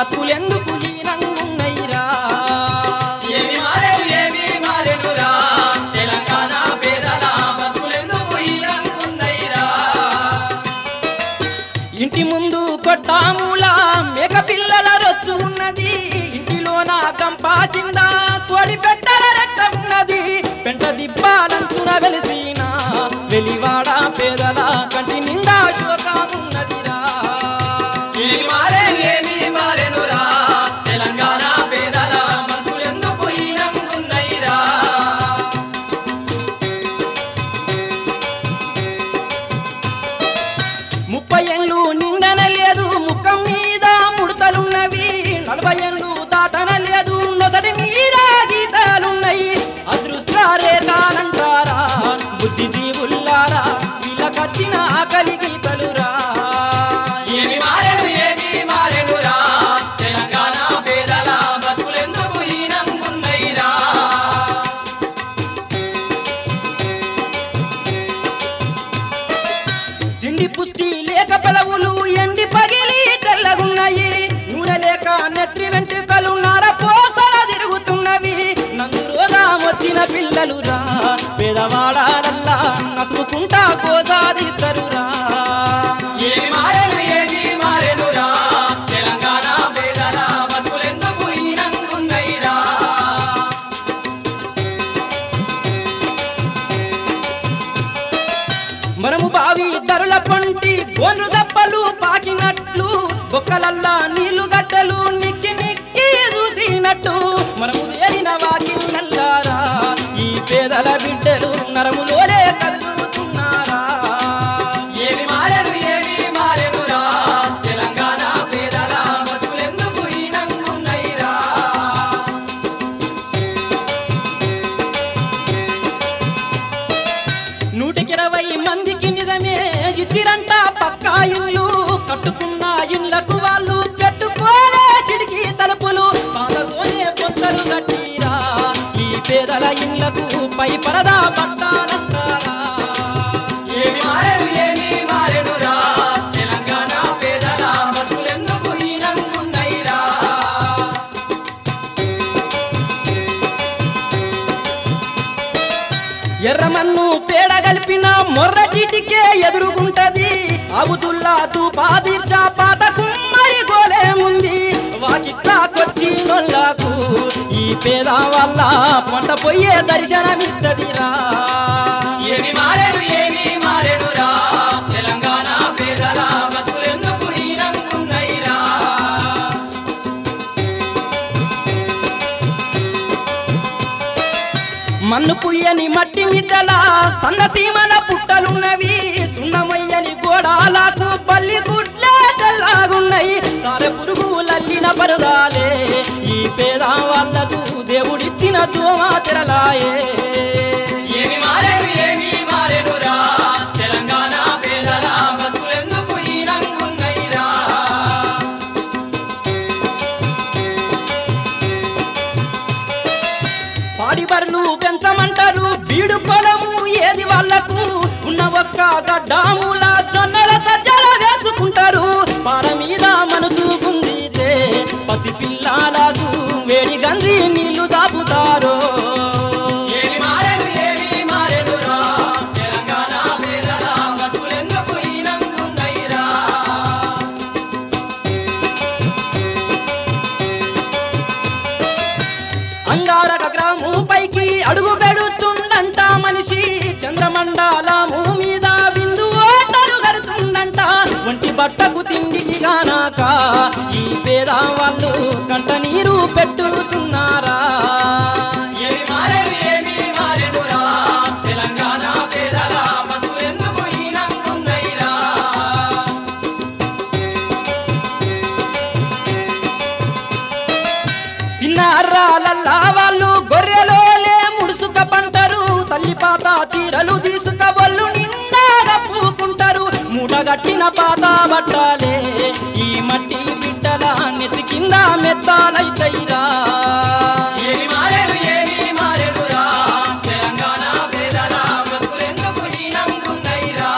బతుకులెందుకు హీనంగున్నైరా ఏమి మారెను ఏమి మారెనురా తెలంగాణ పేదల బతుకులెందుకు హీనంగున్నైరా ఇంటి ముందు కొట్టాముల మేక పిల్లల రొచ్చు ఉన్నది ఇంటిలోన కంపా కింద కోడి పెట్టల రెట్ట ఉన్నది పెంట దిబ్బాలంచున వెలిసిన వెలివాడ పేదల కంటి నిండా శోకమున్నదిరా ఏమి మారెను ఏమి మారెనురా తెలంగాణ పేదల బతుకులెందుకు హీనంగున్నైరా ముప్పై ఏళ్ళు నిండన లేదు ముఖం మీద ముడతలున్నవి నలభై ఏళ్ళు దాటన లేదు నొసటి మీద గీతాలున్నాయి అదృష్ట రేఖాలంటారా బుద్ధి జీవుల్లారా వీళ్ళకచ్చిన ఆకలి గీతలురా ఏమి మారెను ఏమి మారెనురా తెలంగాణ పేదల బతుకులెందుకు హీనంగున్నైరా తిండి పుష్టి లేక పెలవులు ఎండి పగిలి తెల్లగున్నాయి నూనె లేక నెత్రి వెంట్రుకలు నర పోసల తిరుగుతున్నవి నందు రోగం వచ్చిన పిల్లలురా పేదవాడాలల్లా నసుకుంటా కోసాదిస్తరురా ఏమి మారెను ఏమి మారెనురా తెలంగాణ పేదల బతుకులెందుకు హీనంగున్నైరా మనము బావి ధరల పంటి గోన్రు దప్పలు పాకినట్లు బొక్కలల్లా నీళ్లు గడ్డలు నిక్కి నిక్కి చూసినట్టు మనము ఏరిన వాకిళ్ళల్లారా ఈ పేదల బిడ్డలు నరములోనే కదులుతున్నారా ఏమి మారెను ఏమి మారెనురా తెలంగాణ పేదల బతుకులెందుకు హీనంగున్నైరా నూటికి ఇరవై మందికి నిజమే ఇచ్చిరంట పక్కా ఇల్లు కట్టుకున్న ఇళ్లకు వాళ్ళు పెట్టుకోలే కిటికీ తలుపులు పాతతోనే పొత్తలు కట్టిరా ఈ పేదల ఇళ్లకు పై పరదా పట్టాలంటారా ఏమి మారెను ఏమి మారెనురా తెలంగాణ పేదల బతుకులెందుకు హీనంగున్నైరా ఎర్రమన్ను పేడ కలిపిన మొర్రటిటికే ఎదురుగుంటది అవుతుల్లా తూపా తీర్చా పాత కుమ్మరి గోలేముంది వాకిట్లాకొచ్చి నొల్లకు ఈ పేద వల్ల పంట పొయ్యే దర్శనమిస్తదిరా ఏమి మారెను ఏమి మారెనురా తెలంగాణ పేదల బతుకులెందుకు హీనంగున్నైరా మన్ను పుయ్యని మట్టి మిద్దల సన్నసీమల పుట్టలున్నవి సున్నమయ్యని గోడాలకు పల్లి గుడ్లే తెల్లాగున్నాయి సారె పురుగులల్లిన పరదాలే ఈ పేద వాళ్ళకు దేవుడిచ్చిన దోమ తెరలాయే ఏమి మారెను ఏమి మారెనురా తెలంగాణ పేదల బతుకులెందుకు హీనంగున్నైరా పాడి బర్లు పెంచమంటారు బీడు పొలము ఏది వాళ్ళకు ఉన్న ఒక్క గడ్డాముల జొన్నల సజ్జల వేసుకుంటారు పార మీద మనసు గుందితే పసిపిల్లాలకు వేడి గంజి నీళ్లు దాపుతారు ఏమి మారెను ఏమి మారెనురా తెలంగాణ పేదల బతుకులెందుకు హీనంగున్నైరా అంగారక గ్రామం పైకి అడుగు పెడుతుండంట మనిషి చంద్రమండలము మీద విందు ఓటరు గడుతుండంట ఒంటి బట్టకు తిండికి గానాక ఈ పేద వాళ్ళు కంట నీరు పెట్టుతున్నారా ఏమి మారెను ఏమి మారెనురా తెలంగాణ పేదల బతుకులెందుకు హీనంగున్నైరా చిన్న అర్రాలల్లా వాళ్ళు గొర్రెలోలే ముడుసుక పంటరు తల్లి పాత చీరలు తీసుక వాళ్ళు నిండా కప్పుకుంటారు మూటగట్టిన పాత బట్టాలే ఈ మట్టి బిడ్డల నెత్తి కింద మెత్తాలైతయిరా ఏమి మారెను ఏమి మారెనురా తెలంగాణ పేదల బతుకులెందుకు హీనంగున్నైరా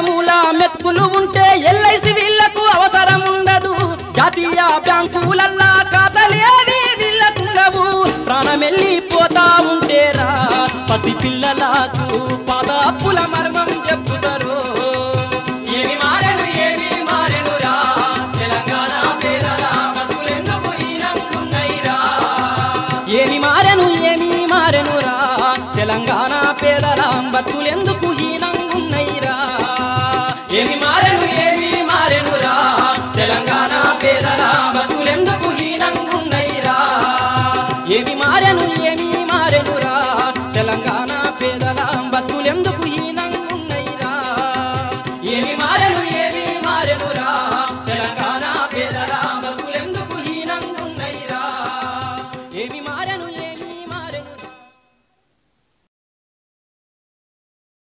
ఏటీఎంల మెతుకులు ఉంటే ఎల్ఐసి వీళ్లకు అవసరం ఉండదు జాతీయ బ్యాంకులల్లా ఖాతాలేవి వీళ్ళకుండవు ప్రాణమెల్లిపోతా ఉంటేరా పసి పిల్లలకు పాత అప్పుల మర్మం చెప్పుతారు ఏమి మారెను ఏమి మారెనురా తెలంగాణ పేదల బతుకులెందుకు హీనంగున్నైరా ఏమి మారెను ఏమి మారెనురా తెలంగాణ పేదల బతుకులెందుకు హీనంగున్నైరా ఏమి మారెను